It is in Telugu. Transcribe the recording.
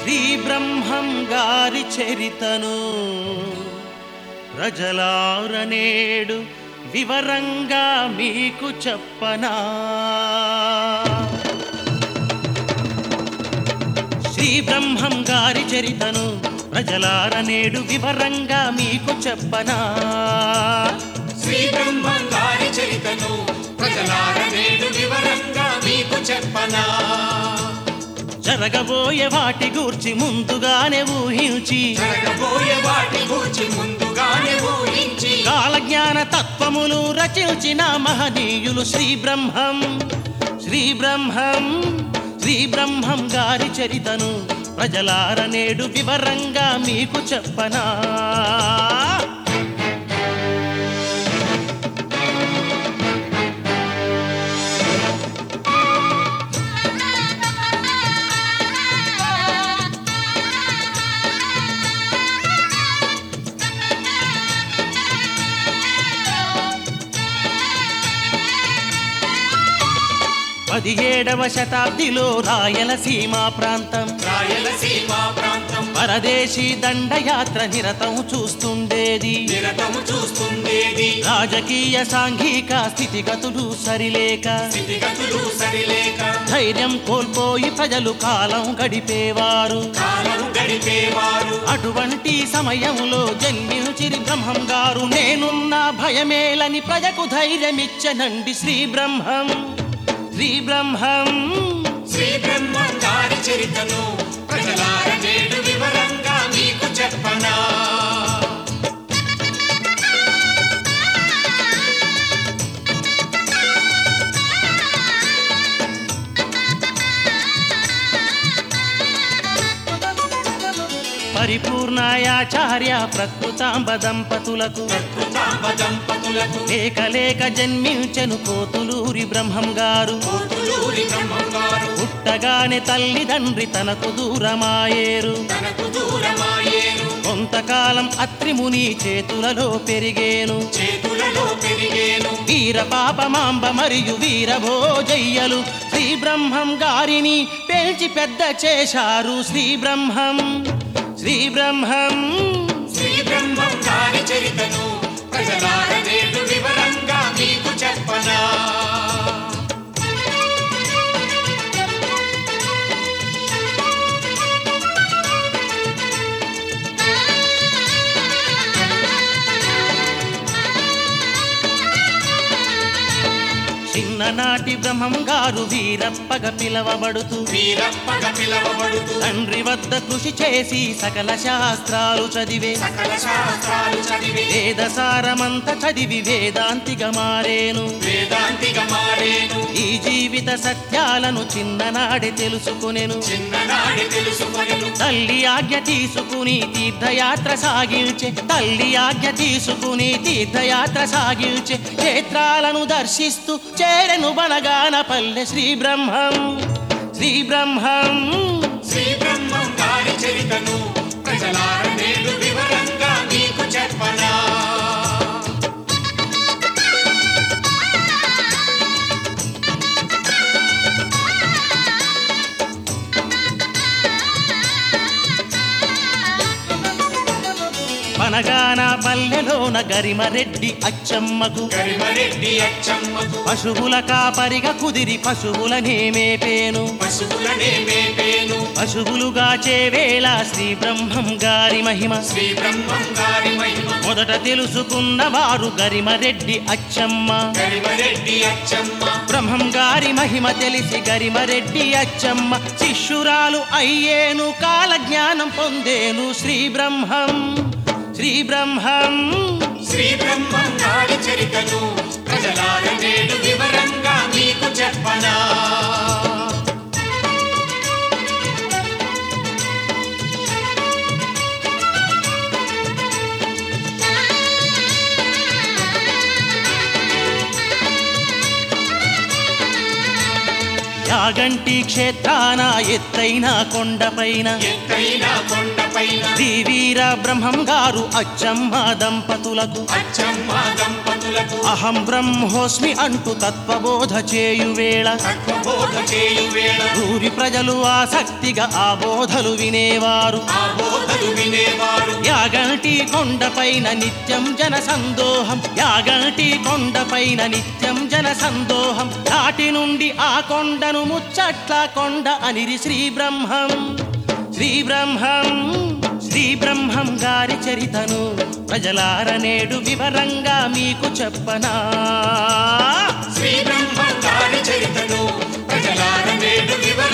శ్రీ బ్రహ్మం గారి చరితను ప్రజలారనేడు వివరంగా మీకు చెప్పనా శ్రీ బ్రహ్మం గారి చరితను ప్రజలారనేడు వివరంగా మీకు చెప్పనా శ్రీ బ్రహ్మం గారి చరితను ప్రజలార నేడు వివరంగా మీకు చెప్పనా జరగబోయే వాటి గూర్చి ముందుగానే ఊహించి జరగబోయే వాటి గూర్చి ముందుగానే ఊహించి కాలజ్ఞాన తత్వములు రచించిన మహనీయులు శ్రీ బ్రహ్మం శ్రీ బ్రహ్మం శ్రీ బ్రహ్మం గారి చరితను ప్రజలార నేడు వివరంగా మీకు చెప్పనా పదిహేడవ శతాబ్దిలో రాయలసీమ ప్రాంతం రాయలసీమ ప్రాంతం పరదేశీ దండయాత్ర నిరతం చూస్తుండేది నిరతము చూస్తుండేది రాజకీయ సాంఘిక స్థితిగతులు సరిలేక స్థితిగతులు సరిలేక ధైర్యం కోల్పోయి ప్రజలు కాలం గడిపేవారు కాలం గడిపేవారు అటువంటి సమయంలో జన్మించిరి బ్రహ్మం గారు నేనున్న భయమేలని ప్రజకు ధైర్యమిచ్చనండి శ్రీ బ్రహ్మం శ్రీ బ్రహ్మం శ్రీ బ్రహ్మం గారి చరితను ప్రజలార నేడు వివరంగా మీకు చెప్పనా పరిపూర్ణాయాచార్య ప్రకృతాంబ దంపతులకు ప్రకృతాంబ దంపతులకు లేక లేక జన్మించెను కోతులూరి బ్రహ్మం గారు కోతులూరి బ్రహ్మం గారు పుట్టగానే తల్లిదండ్రి తనకు దూరమాయేరు తనకు దూరమాయేరు కొంతకాలం అత్రిముని చేతులలో పెరిగేను చేతులలో పెరిగేను వీర పాపమాంబ మరియు వీరభోజయ్యలు శ్రీ బ్రహ్మం గారిని పెంచి పెద్ద చేశారు శ్రీ బ్రహ్మం శ్రీ బ్రహ్మం శ్రీ బ్రహ్మం గారి చరితను ప్రజలార నేడు వివరంగా మీకు చెప్పనా చిన్ననాటి బ్రహ్మం గారు వీరప్పగ పిలవబడుతూ వీరప్పగ పిలవబడుతూ తండ్రి వద్ద కృషి చేసి సకల శాస్త్రాలు చదివే సకల శాస్త్రాలు చదివి వేదసారమంత చదివి వేదాంతిగా మారేను వేదాంతిగా మారేను ఈ జీవిత సత్యాలను చిన్ననాడే తెలుసుకునేను చిన్ననాడి తెలుసుకొనెను తల్లి ఆజ్ఞ తీసుకుని తీర్థయాత్ర సాగించే తల్లి ఆజ్ఞ తీసుకుని తీర్థయాత్ర సాగించే క్షేత్రాలను దర్శిస్తూ చేరెను బనగాన పల్లె శ్రీ బ్రహ్మం శ్రీ బ్రహ్మం శ్రీ బ్రహ్మం గారి చరితను ప్రజలార నేడు వివరంగా మీకు చెప్పనా బనగాన పల్లెలోన గరిమరెడ్డి అచ్చమ్మకు గరిమరెడ్డి అచ్చమ్మకు పశువుల కాపరిగా కుదిరి పశువులనే మేపేను పశువులనే మేపేను పశువులుగా చేవేళ శ్రీ బ్రహ్మం గారి మహిమ శ్రీ బ్రహ్మం గారి మహిమ మొదట తెలుసుకున్న వారు గరిమరెడ్డి అచ్చమ్మ గరిమరెడ్డి అచ్చమ్మ బ్రహ్మం గారి మహిమ తెలిసి గరిమరెడ్డి అచ్చమ్మ శిష్యురాలు అయ్యేను కాల జ్ఞానం పొందేను శ్రీ బ్రహ్మం శ్రీ బ్రహ్మం శ్రీ బ్రహ్మం గారి చరితను ప్రజలార నేడు వివరంగా మీకు చెప్పనా యాగంటి క్షేత్రాన ఎత్తైన కొండపైన ఎత్తైన కొండపైన శ్రీ వీర బ్రహ్మం గారు అచ్చమ్మ దంపతులకు అచ్చమ్మ దంపతులకు జనులకు అహం బ్రహ్మోస్మి అంటూ తత్వబోధ చేయువేళ తత్వబోధ చేయు వేళ ఊరి ప్రజలు ఆసక్తిగా ఆ బోధలు వినేవారు ఆ బోధలు వినేవారు యాగంటి కొండపైన నిత్యం జన సందోహం యాగంటి కొండపైన నిత్యం జన సందోహం నాటి నుండి ఆ కొండను ముచ్చట్ల కొండ అనిరి శ్రీ బ్రహ్మం శ్రీ బ్రహ్మం శ్రీ బ్రహ్మం గారి చరితను ప్రజలార నేడు వివరంగా మీకు చెప్పనా శ్రీ బ్రహ్మం గారి చరితను ప్రజలార నేడు వివర